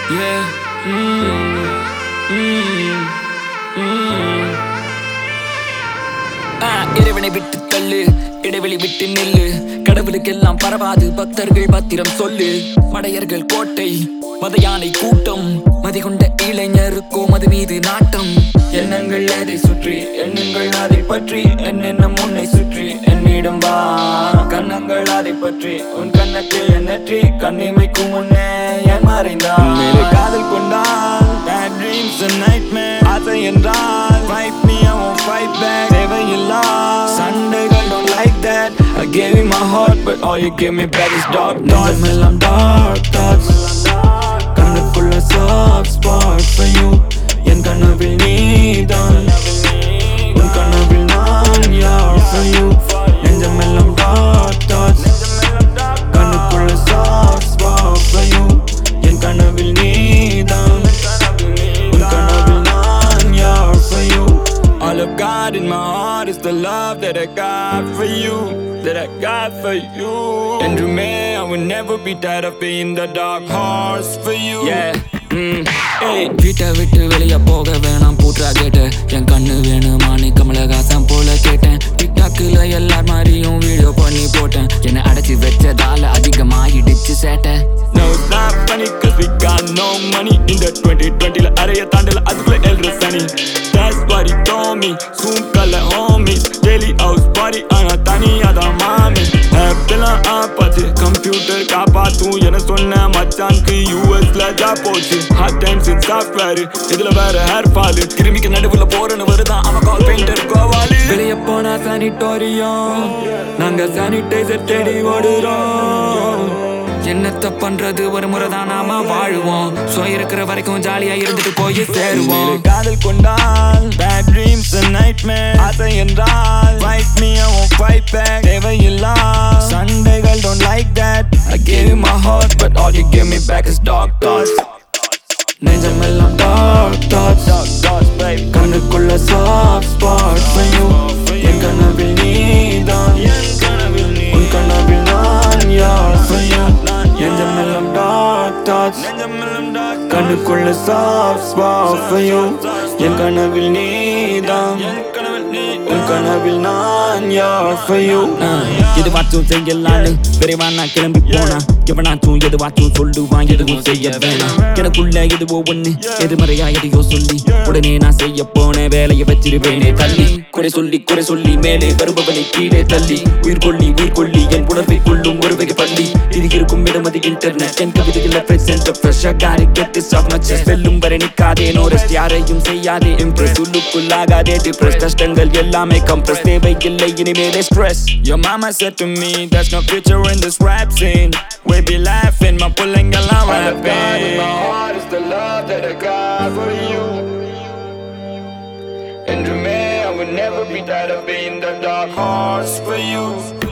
Yeah. Mm. Mm. Mm. ஆ, இறைவனை விட்டு தள்ளு இடைவெளி விட்டு நில்லு கடவுளுக்கெல்லாம் பரவாது பக்தர்கள் பத்திரம் சொல்லு மடையர்கள் கோட்டை மத யானை கூட்டம் மதிகொண்ட இளைஞருக்கோ மது மீது நாட்டம் எண்ணங்கள் அதை சுற்றி எண்ணங்கள் அதை பற்றி என்னென்ன உன்னை சுற்றி என்னிடம் வா கண்ணங்கள் அதை பற்றி உன் கண்ணத்தில் எண்ணற்றி கண்ணிமைக்கும் முன்னே என் மறைந்தான் மேலே காதல் கொண்டால் bad dreams and nightmare ஆசை என்றால் fight me I won't fight back தேவையில்லா சண்டைகள் don't like that I gave you my heart but all you give me back is dark thoughts எல்லாம் dark thoughts கண்ணுக்குள்ள soft spot for you என் கனவில் நீதான் உன் கனவில் நான் யார் for you நெஞ்சமெல்லாம் dark thoughts கண்ணுக்குள்ள soft spot for you என் கனவில் நீதான் உன் கனவில் நான் யார் for you All I've got in my heart is the love that I got for you That I got for you என்றுமே I will never be tired of being the dark horse for you Yeah. mm. hey. வீட்டை விட்டு வெளியே போக வேணாம் பூட்ரா கேட்டு என் கண்ணு வேணுமான்னு கமலஹாசன் போல கேட்டேன் டிக்டாக்ல எல்லார் மாதிரியும் வீடியோ பண்ணி போட்டேன் என்னை அடைச்சி வச்சதால அதிகமாயிடுச்சு சேட்டை No, it's not funny cause we got no money In the 2020 ல அறைய தாண்டல அதுக்குள்ள எழுற சனி That's what he told me Soon கல homies Daily house party ஆனா தனியாதான் மாமி ஆப்லாம் ஆப்பாச்சு கம்ப்யூட்டர் காப்பாத்தும் என சொன்ன மச்சானுக்கு யூஎஸ்ல ஜாப் போச்சு ஹார்ட் டைம்ஸ் இன் சாஃப்ட்வேர் இதுல வேற ஹேர் ஃபால் கிருமிக்கு நடுவுல போறன்னு வருதான் அவன் கால் பெயிண்டர் கோவாலு வெளிய போனா சானிட்டோரியம் நாங்க சானிடைசர் தேடி ஓடுறோம் என்னத்த பண்றது ஒரு முறை தான் நாம வாழுவோம் சோ இருக்கிற வரைக்கும் ஜாலியா இருந்துட்டு போய் சேருவோம் மேலே காதல் கொண்டால் bad dreams and nightmare ஆசை என்றால் fight me I won't fight back தேவையில்லா சண்டைகள் don't like that I gave you my heart but all you give me back is dark thoughts நெஞ்சமெல்லாம் dark thoughts dark thoughts babe கண்ணுக்குள்ள soft spot for you என் கனவில் நீதான் உன் கனவில் நான் யார் for you நெஞ்சமெல்லாம் dark thoughts கண்ணுக்குள்ள soft spot for you என் கனவில் நீதான் உன் கனவில் நான் யார் for you எதுவாச்சும் செய்யலான்னு விரைவா நான் கிளம்பி போனா எவனாச்சும் எதுவாச்சும் சொல்லுவான் எதுவும் செய்ய வேணாம் எனக்குள்ள எதுவோ ஒண்ணு எதிர்மறையா எதையோ சொல்லி உடனே நான் செய்ய போன வேலையை வச்சிருவேனே தள்ளி குறை சொல்லி குறை சொல்லி மேலே வருபவனை கீழே தள்ளி உயிர் கொள்ளி உயிர் கொள்ளி என் உணர்வை கொள்ளும் ஒரு வகை பள்ளி இது இருக்கும் இடமது இன்டர்நெட் என் கவிதையில் பிரசன்ட் ஃப்ரெஷ்ஷா காரி கெட்டு சாப் மச்ச வெல்லும் வரை நிக்காதே நோரஸ்ட் யாரையும் செய்யாதே இம்ப்ரெஸ் உள்ளுக்குள்ளாகாதே டிப்ரெஸ் கஷ்டங்கள் எல்லாமே கம்ப்ரெஸ் தேவை இல்லை இனிமேலே stress Your mama said to me, there's no future in this rap scene. We be laughing, my pulling a lot rapping. My heart is the love that I got for you. And to me, I will never be tired of being the dark horse for you.